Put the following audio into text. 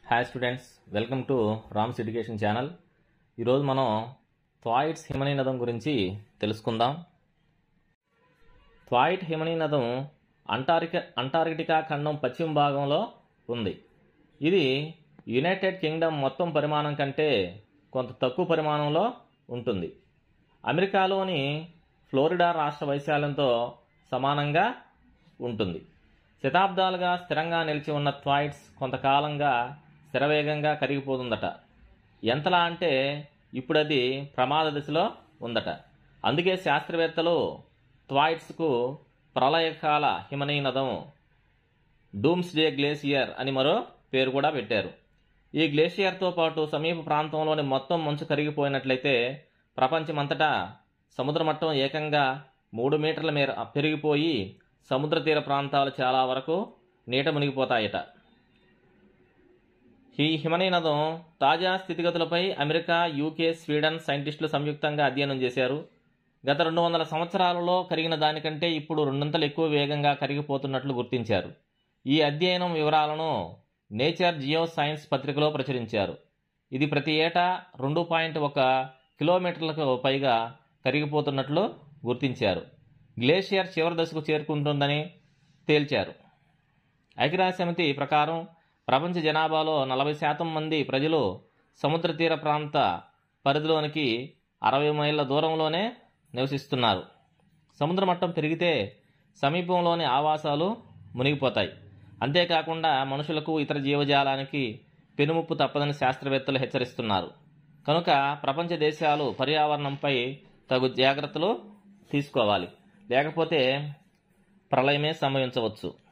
hi students welcome to Ram's education channel ఈరోజు మనం థ్వాయిట్స్ హిమనీ నదం గురించి తెలుసుకుందాం థ్వాయిట్ హిమనీ నదం అంటార్కిక అంటార్కిటికా ఖండం పశ్చిమ భాగంలో ఉంది ఇది యునైటెడ్ కింగ్డమ్ మొత్తం పరిమాణం కంటే కొంత తక్కువ పరిమాణంలో ఉంటుంది అమెరికాలోని ఫ్లోరిడా రాష్ట్ర వైశాల్యంతో సమానంగా ఉంటుంది శతాబ్దాలుగా స్థిరంగా నిలిచి ఉన్న థ్వాయిట్స్ కొంతకాలంగా శరవేగంగా కరిగిపోతుందట ఎంతలా అంటే ఇప్పుడు అది ప్రమాద దశలో ఉందట అందుకే శాస్త్రవేత్తలు థ్వాయిట్స్కు ప్రళయకాల హిమనీ నదం డూమ్స్డే గ్లేసియర్ అని మరో పేరు కూడా పెట్టారు ఈ గ్లేషియర్తో పాటు సమీప ప్రాంతంలోని మొత్తం మంచు కరిగిపోయినట్లయితే ప్రపంచమంతటా సముద్ర మట్టం ఏకంగా మూడు మీటర్ల మేర పెరిగిపోయి సముద్ర తీర ప్రాంతాలు చాలా వరకు నీట మునిగిపోతాయట ఈ హిమనీ నదం తాజా స్థితిగతులపై అమెరికా యూకే స్వీడన్ సైంటిస్టులు సంయుక్తంగా అధ్యయనం చేశారు గత రెండు వందల సంవత్సరాలలో కరిగిన దానికంటే ఇప్పుడు రెండొంతలు ఎక్కువ వేగంగా కరిగిపోతున్నట్లు గుర్తించారు ఈ అధ్యయనం వివరాలను నేచర్ జియో సైన్స్ పత్రికలో ప్రచురించారు ఇది ప్రతి ఏటా రెండు పాయింట్ ఒక కిలోమీటర్లకు పైగా కరిగిపోతున్నట్లు గుర్తించారు గ్లేషియర్ చివరి దశకు చేరుకుంటుందని తేల్చారు ఐక్యరాజ్య సమితి ప్రకారం ప్రపంచ జనాభాలో నలభై శాతం మంది ప్రజలు సముద్ర తీర ప్రాంత పరిధిలోనికి అరవై మైళ్ళ దూరంలోనే నివసిస్తున్నారు సముద్ర మట్టం పెరిగితే సమీపంలోని ఆవాసాలు మునిగిపోతాయి అంతేకాకుండా మనుషులకు ఇతర జీవజాలానికి పెనుముప్పు తప్పదని శాస్త్రవేత్తలు హెచ్చరిస్తున్నారు కనుక ప్రపంచ దేశాలు పర్యావరణంపై తగు జాగ్రత్తలు తీసుకోవాలి లేకపోతే ప్రళయమే సంభవించవచ్చు